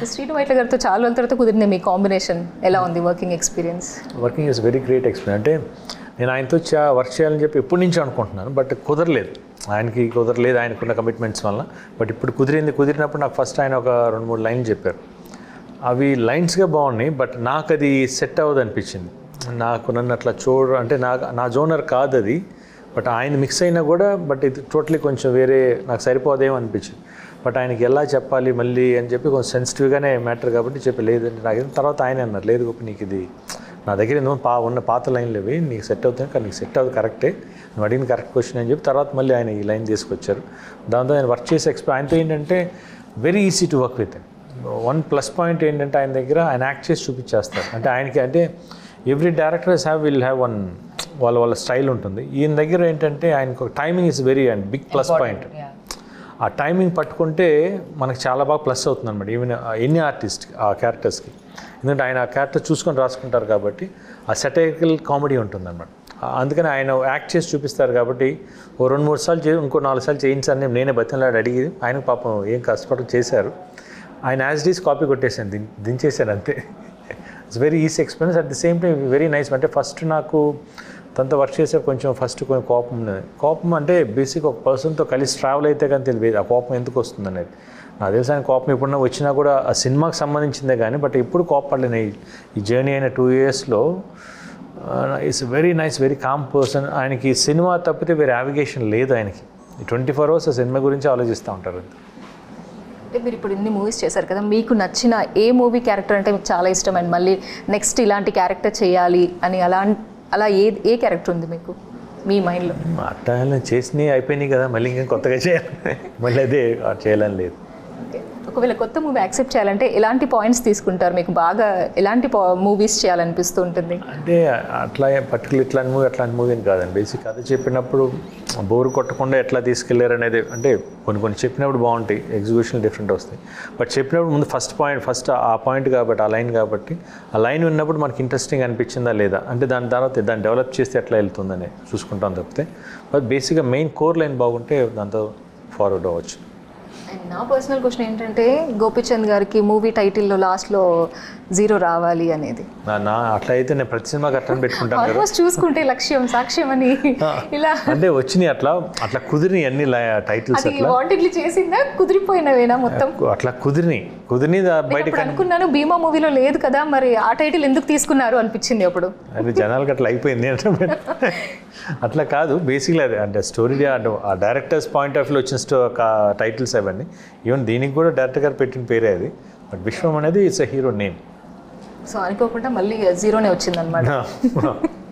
శ్రీను వైట్ల గారితో చాలా రోజుల తర్వాత కుదిరింది మీ కాంబినేషన్ ఎలా ఉంది working experience working is very great experience అంటే నేను ఆయనతో చా వర్క్ చేయాలని చెప్పి ఎప్పటి నుంచో అనుకుంటున్నాను బట్ కుదరలేదు ఆయనకి కుదరలేదు ఆయనకున్న కమిట్మెంట్స్ వల్ల బట్ ఇప్పుడు కుదిరింది కుదిరినప్పుడు నాకు ఫస్ట్ ఆయన ఒక రెండు మూడు లైన్లు చెప్పారు అవి లైన్స్గా బాగున్నాయి బట్ నాకు అది సెట్ అవ్వదు అనిపించింది నాకు నన్ను అట్లా చూడ అంటే నా నా జోనర్ కాదు అది బట్ ఆయన మిక్స్ అయినా కూడా బట్ ఇది టోటలీ కొంచెం వేరే నాకు సరిపోదేమో అనిపించింది బట్ ఆయనకి ఎలా చెప్పాలి మళ్ళీ అని చెప్పి కొంచెం సెన్సిటివ్గానే మ్యాటర్ కాబట్టి చెప్పి లేదండి నాకు తర్వాత ఆయన అన్నారు లేదు గొప్ప నీకు ఇది నా దగ్గర ఏమో పా ఉన్న పాత లైన్లు ఇవి నీకు సెట్ అవుతుంది కానీ నీకు సెట్ అవ్వదు కరెక్టే నువ్వు అడిగిన కరెక్ట్ క్వశ్చన్ అని చెప్పి తర్వాత మళ్ళీ ఆయన ఈ లైన్ తీసుకొచ్చారు దాంతో ఆయన వర్క్ చేసే ఎక్స్పీ ఆయనతో ఏంటంటే very easy to work with one plus point ఏంటంటే ఆయన దగ్గర ఆయన యాక్ట్ చేసి చూపించేస్తారు అంటే ఆయనకి అంటే every directors have will have one వాళ్ళ వాళ్ళ స్టైల్ ఉంటుంది ఈయన దగ్గర ఏంటంటే ఆయనకు timing is very and big plus point ఆ టైమింగ్ పట్టుకుంటే మనకు చాలా బాగా ప్లస్ అవుతుంది అనమాట ఈవెన్ ఎన్ని ఆర్టిస్ట్ ఆ క్యారెక్టర్స్కి ఎందుకంటే ఆయన ఆ క్యారెక్టర్ చూసుకొని రాసుకుంటారు కాబట్టి ఆ సెటైకల్ కామెడీ ఉంటుంది అనమాట అందుకని ఆయన యాక్ట్ చేసి చూపిస్తారు కాబట్టి ఓ రెండు మూడు సార్లు చే ఇంకో నాలుగు సార్లు చేయించాలని నేనే బతిలాడు అడిగి ఆయన పాపం ఏం కష్టపడి చేశారు ఆయన యాజ్ డీస్ కాపీ కొట్టేసాను దిం దించేశాను అంతే it's very easy experience at the same time very nice అంటే ఫస్ట్ నాకు తనతో వర్క్ చేసే కొంచెం ఫస్ట్ కొంచెం కోపం ఉన్నది కోపం అంటే బేసిక్ ఒక పర్సన్తో కలిసి ట్రావెల్ అయితే కానీ తెలియదు ఆ కోపం ఎందుకు వస్తుంది అనేది నాకు తెలిసి ఆయన కోపం ఎప్పుడన్నా వచ్చినా కూడా ఆ సినిమాకి సంబంధించిందే కానీ బట్ ఎప్పుడు కోపడలేను ఈ- ఈ జర్నీ అయిన టూ ఇయర్స్లో it's very nice very calm person ఆయనకి సినిమా తప్పితే వేరే యావిగేషన్ లేదు ఆయనకి ట్వంటీ ఫోర్ అవర్స్ ఆ సినిమా గురించి ఆలోచిస్తూ ఉంటారు అంటే మీరు ఇప్పుడు ఇన్ని మూవీస్ చేశారు కదా మీకు నచ్చిన ఏ మూవీ క్యారెక్టర్ అంటే మీకు చాలా ఇష్టం అండ్ మళ్ళీ నెక్స్ట్ ఇలాంటి క్యారెక్టర్ చేయాలి అని అలా అలా ఏ ఏ క్యారెక్టర్ ఉంది మీకు మీ మైండ్లో అట్లా చేసినవి అయిపోయినాయి కదా మళ్ళీ ఇంకా కొత్తగా చేయాలి మళ్ళీ అదే చేయాలని లేదు ఒకవేళ కొత్త మూవీ యాక్సెప్ట్ చేయాలంటే ఎలాంటి పాయింట్స్ తీసుకుంటారు మీకు బాగా ఎలాంటి మూవీస్ చేయాలనిపిస్తూ ఉంటుంది అంటే అట్లా పర్టికులర్ ఇట్లాంటి మూవీ అట్లాంటి మూవీ అని కాదండి బేసిక్ కథ చెప్పినప్పుడు బోరు కొట్టకుండా ఎట్లా తీసుకెళ్లారు అనేది అంటే కొన్ని కొన్ని చెప్పినప్పుడు బాగుంటాయి ఎగ్జిక్యూషన్ డిఫరెంట్ వస్తాయి బట్ చెప్పినప్పుడు ముందు ఫస్ట్ పాయింట్ ఫస్ట్ ఆ పాయింట్ కాబట్టి ఆ లైన్ కాబట్టి ఆ లైన్ విన్నప్పుడు మనకి ఇంట్రెస్టింగ్ అనిపించిందా లేదా అంటే దాని తర్వాత దాన్ని డెవలప్ చేస్తే ఎట్లా వెళ్తుందని చూసుకుంటాం తప్పితే బట్ బేసిక్గా మెయిన్ కోర్ లైన్ బాగుంటే దాంతో ఫార్వర్డ్ అవ్వచ్చు అండ్ నా పర్సనల్ క్వశ్చన్ ఏంటంటే గోపిచంద్ గారికి మూవీ టైటిల్లో లాస్ట్లో జీరో రావాలి అనేది నా నా అట్లా అయితే నేను ప్రతి సినిమాకి అట్లా పెట్టుకుంటాను కదా ఆల్మోస్ట్ చూసుకుంటే లక్ష్యం సాక్ష్యం అని ఇలా అంటే వచ్చినాయి అట్లా అట్లా కుదిరినాయి అన్ని టైటిల్స్ అది అట్లా వాంటెడ్లీ చేసిందా కుదిరిపోయినవేనా మొత్తం అట్లా కుదిరినాయి కుదిరిని బయటకు ఇప్పుడు అనుకున్నాను భీమా మూవీలో లేదు కదా మరి ఆ టైటిల్ ఎందుకు తీసుకున్నారు అనిపించింది అప్పుడు అది జనాలకి అట్లా అయిపోయింది అంటే అట్లా కాదు బేసిక్లీ అది అంటే స్టోరీ అంటే ఆ డైరెక్టర్స్ పాయింట్ ఆఫ్ వ్యూ వచ్చిన స్టో టైటిల్స్ అవన్నీ ఈవెన్ దీనికి కూడా డైరెక్టర్ గారు పెట్టిన పేరే అది బట్ విశ్వం అనేది it's a hero name so అనుకోకుండా మళ్ళీ జీరోనే వచ్చింది అనమాట